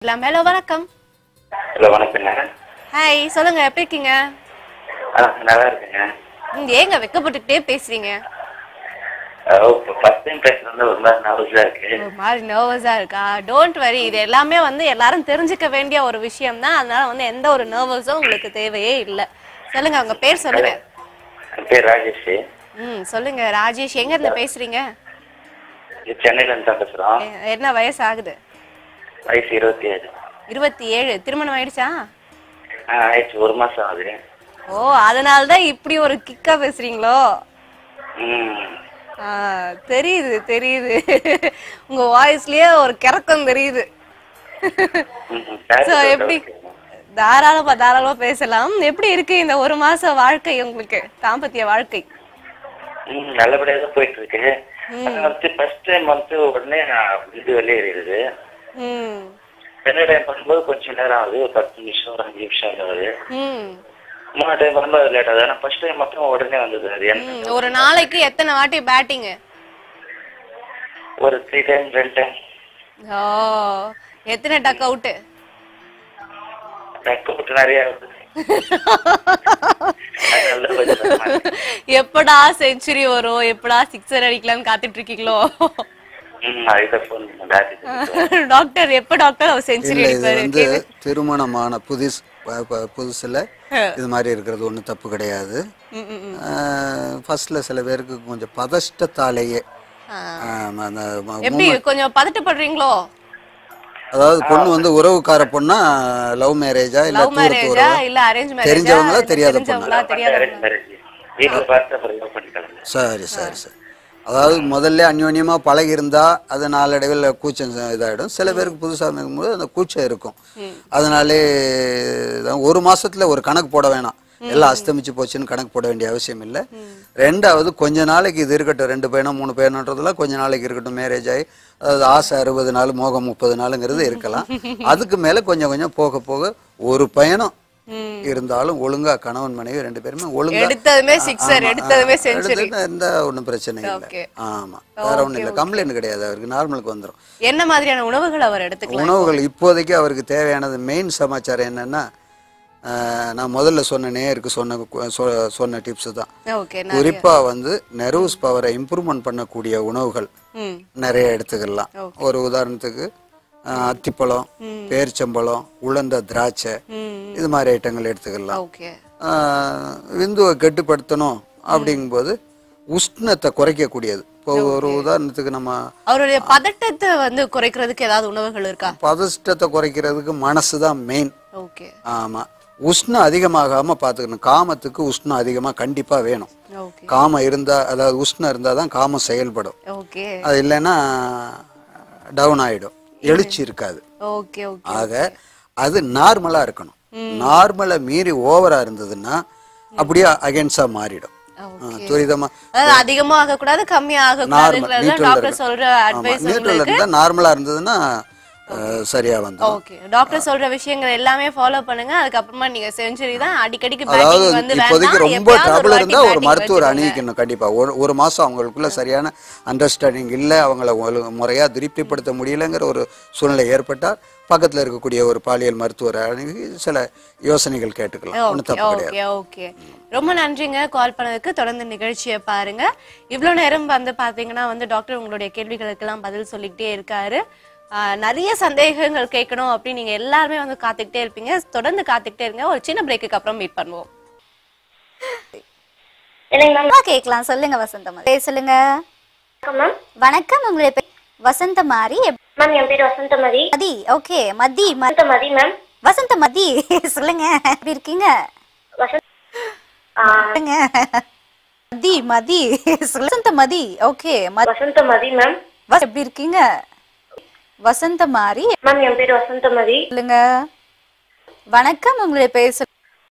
இல்லாம ஹலோ வணக்கம் ஹலோ வணக்கங்க ஹாய் சொல்லுங்க எப்படி இருக்கீங்க ஆ நல்லா இருக்குங்க ம், ஏங்க வெக்கப்பட்டுக்கிட்டே பேசுறீங்க ஃபர்ஸ்ட் டைம் பேசுறது ஒரு மாதிரி நர்வஸாக இருக்கு ஒரு மாதிரி நர்வஸா இருக்கா டோன்ட் வரி இது எல்லாமே வந்து எல்லாரும் தெரிஞ்சுக்க வேண்டிய ஒரு விஷயம் தான் அதனால வந்து எந்த ஒரு நர்வஸும் உங்களுக்கு தேவையே இல்லை சொல்லுங்க உங்க பேர் சொல்லுங்க என் பேர் ராஜேஷ் ம் சொல்லுங்க ராஜேஷ் எங்க இருந்து பேசுறீங்க இது சென்னையிலேருந்து தான் பேசுகிறோம் எ- என்ன வயசு ஆகுது வயசு இருபத்தி ஏழு இருபத்தி ஏழு திருமணம் ஆயிடுச்சா ஆ ஆயிடுச்சு ஒரு மாதம் ஆகுது ஓ அதனால தான் இப்படி ஒரு கிக்கா பேசுறீங்களோ ம் ஆ, தெரியுது தெரியுது உங்க வாய்ஸ்லயே ஒரு கிறக்கம் தெரியுது ம், ம். சோ எப்படி தாராளமா தாராளமா பேசலாம் எப்படி இருக்கு இந்த ஒரு மாச வாழ்க்கை உங்களுக்கு தாம்பத்திய வாழ்க்கை ம் நல்லபடியாக தான் போயிட்டு இருக்கு அது வந்து ஃபர்ஸ்ட் டைம் வந்து உடனே நான் இது வெளியேறிடுது ம் ரெண்டு டைம் பண்ணும்போது கொஞ்சம் நேரம் ஆகுது ஒரு பத்து நிமிஷம் ஒரு அஞ்சு நிமிஷம் ஆகுது ம் மூணு டைம் பண்ணும்போது லேட் ஆகுது ஆனால் ஃபர்ஸ்ட் டைம் மட்டும் உடனே வந்தது அது என்ன ம். ஒரு நாளைக்கு எத்தனை வாட்டி பேட்டிங் ஒரு த்ரீ டைம் ரெண்டு டைம் ஓ எத்தனை டக் அவுட் டக்கு விட்டு நிறைய ஆகுது அதனால தான் கொஞ்சம் பயமா இருக்கு. எப்படா செஞ்சுரி வரும் எப்படா சிக்ஸர் அடிக்கலாம்னு காத்துட்டு இருக்கீங்களோ ம் அதுதான் ஃபோன் டாக்டர் டாக்டர் எப்ப டாக்டர் அவர் செஞ்சுரி இல்லை இது அடிப்பாரு வந்து திருமணமான புதுசு ப- ப- புதுசுல இது மாதிரி இருக்கிறது ஒன்றும் தப்பு கிடையாது ம், ம், ம். ஃபர்ஸ்ட்ல சில பேருக்கு கொஞ்சம் பதஷ்டத்தாலேயே ஆ. ஆமா, அந்த ம- எப்படி கொஞ்சம் பதட்டப்படுறீங்களோ அதாவது பொண்ணு வந்து உறவுக்கார பொண்ணா லவ் மேரேஜா இல்ல லவ் தூரத்து மேரேஜா உறவா இல்ல அரேஞ்ச் மேரேஜா தெரிஞ்சவங்களா, தெரியாத தெரிஞ்சவங்களா தெரியாத மேரேஜ் வீட்டில் பார்த்து அப்புறம் லவ் பண்ணிக்கலாம் சரி சரி சரி அதாவது முதல்ல அந்யோன்யமா பழகி இருந்தா அது நாளடைவில் கூச்சம் ச- இதாயிடும் சில பேருக்கு புதுசாக இருக்கும்போது அந்த கூச்சம் இருக்கும் அதனாலே தான் ஒரு மாசத்துல ஒரு கணக்கு போட வேணாம் எல்லாம் அஸ்தமிச்சு போச்சுன்னு கணக்கு போட வேண்டிய அவசியம் இல்லை ரெண்டாவது கொஞ்ச நாளைக்கு இது இருக்கட்டும் ரெண்டு பையனோ மூணு பையனன்றதுலாம் கொஞ்ச நாளைக்கு இருக்கட்டும் மேரேஜ் ஆகி அதாவது ஆசை அறுபது நாள் மோகம் முப்பது நாளுங்கிறது இருக்கலாம் அதுக்கு மேல கொஞ்சம் கொஞ்சம் போக போக ஒரு பையனும் இருந்தாலும் ஒழுங்கா கணவன் மனைவி ரெண்டு பேருமே ஒழுங்கா எடுத்ததுமே சிக்ஸர் ஆமா, எடுத்ததுமே ஆ, செஞ்சுரி எடுத்ததுமே இருந்தா ஒண்ணும் பிரச்சனை இல்லை Okay. ஆமா வேற ஒண்ணும் இல்லை கம்ப்ளைண்ட் கிடையாது அவருக்கு நார்மலுக்கு வந்துரும் என்ன மாதிரியான உணவுகள் அவர் எடுத்துக்கலாம் உணவுகள் இப்போதைக்கு அவருக்கு தேவையானது மெயின் சமாச்சாரம் என்னன்னா ஆ, நான் முதல்ல சொன்ன நேருக்கு சொன்ன கு- சொ- சொன்ன டிப்ஸ் தான் ஓகே குறிப்பா வந்து நெர்வஸ் பவரை இம்ப்ரூவ்மெண்ட் பண்ணக்கூடிய உணவுகள் ம் நிறைய எடுத்துக்கலாம் ஒரு உதாரணத்துக்கு ஆ, அத்திப்பழம் பேரிச்சம்பழம் உலர்ந்த திராட்சை ம் இது மாதிரி ஐட்டங்கள் எடுத்துக்கலாம் ஓகே ஆஹ் விந்துவை கட்டுப்படுத்தணும் அப்படிங்கும்போது உஷ்ணத்தை குறைக்கக்கூடியது இப்போ ஒரு உதாரணத்துக்கு நம்ம அவருடைய பதட்டத்தை வந்து குறைக்கிறதுக்கு ஏதாவது உணவுகள் இருக்கா பதஷ்டத்தை குறைக்கிறதுக்கு மனசு தான் மெயின் ஓகே ஆமாம் உஷ்ணம் அதிகமாகாம பார்த்துக்கணும் காமத்துக்கு உஷ்ணம் அதிகமாக கண்டிப்பாக வேணும் ஓகே காமம் இருந்தால் அதாவது உஷ்ணம் இருந்தால் தான் காமம் செயல்படும் ஓகே அது இல்லைன்னா டவுன் ஆகிடும் எழுச்சி இருக்காது ஓகே ஓகே ஆக அது நார்மலாக இருக்கணும் நார்மலை மீறி ஓவராக இருந்ததுன்னா அப்படியே அகேன்ஸ்டாக மாறிடும் ஆ, துரிதமா அதாவது அதிகமா ஆக கூடாது கம்மியா ஆக கூடாதுங்கிறது டாக்டர் சொல்ற அட்வைஸ் நியூட்ரல் இருந்தால் நார்மலாக இருந்ததுன்னா ஆ, சரியா வந்துடும் ஓகே டாக்டர் சொல்ற விஷயங்கள் எல்லாமே ஃபாலோ பண்ணுங்க அதுக்கப்புறமா நீங்க செஞ்சுரி தான் அடிக்கடிக்கு அதாவது பேட்டிங் வந்து இப்போதைக்கு வேண்டாம் ரொம்ப எப்பயாவது ஒரு ட்ரபிள் வாட்டி இருந்தா ஒரு batting மருத்துவர் வச்சுக்கோங்க. அணிவிக்கணும் கண்டிப்பா ஒரு ஒரு மாசம் அவங்களுக்குள்ள சரியான அண்டர்ஸ்டாண்டிங் இல்லை அவங்கள ஒழு- முறையா திருப்திப்படுத்த முடியலங்கிற ஒரு சூழ்நிலை ஏற்பட்டால் பக்கத்துல இருக்கக்கூடிய ஒரு பாலியல் மருத்துவர் அணுகி சில யோசனைகள் கேட்டுக்கலாம் ஒன்றும் தப்பு கிடையாது ஓகே ஓகே ரொம்ப நன்றிங்க கால் பண்ணதுக்கு தொடர்ந்து நிகழ்ச்சியை பாருங்க இவ்வளவு நேரம் வந்து பாத்தீங்கன்னா வந்து டாக்டர் உங்களுடைய கேள்விகளுக்கெல்லாம் பதில் சொல்லிக்கிட்டே இருக்காரு ஆஹ் நிறைய சந்தேகங்கள் கேட்கணும் அப்படின்னு நீங்க எல்லாருமே வந்து காத்துக்கிட்டே இருப்பீங்க தொடர்ந்து காத்துக்கிட்டே இருங்க ஒரு சின்ன பிரேக்குக்கு அப்புறம் மீட் பண்ணுவோம் இல்லைங்க மேம் அம்மா கேட்கலாம் சொல்லுங்க வசந்தம் பேர் சொல்லுங்க வணக்கம் மேம் வணக்கம் உங்களுடைய பேர் வசந்தமாரி எப்- மேம் என் பேர் வசந்தமதி மதி ஓகே மதி ம- வசந்தமதி மேம் வசந்த மதி சொல்லுங்க எப்படி இருக்கீங்க வசந்த் ஆ, சொல்லுங்க மதி மதி சொல்லு. வசந்த மதி ஓகே வசந்தமதி மேம் எப்படி இருக்கீங்க வசந்த மாரி மேம் என் பேர் வசந்தமதி சொல்லுங்க வணக்கம் உங்களுடைய பேர் சொல்லு-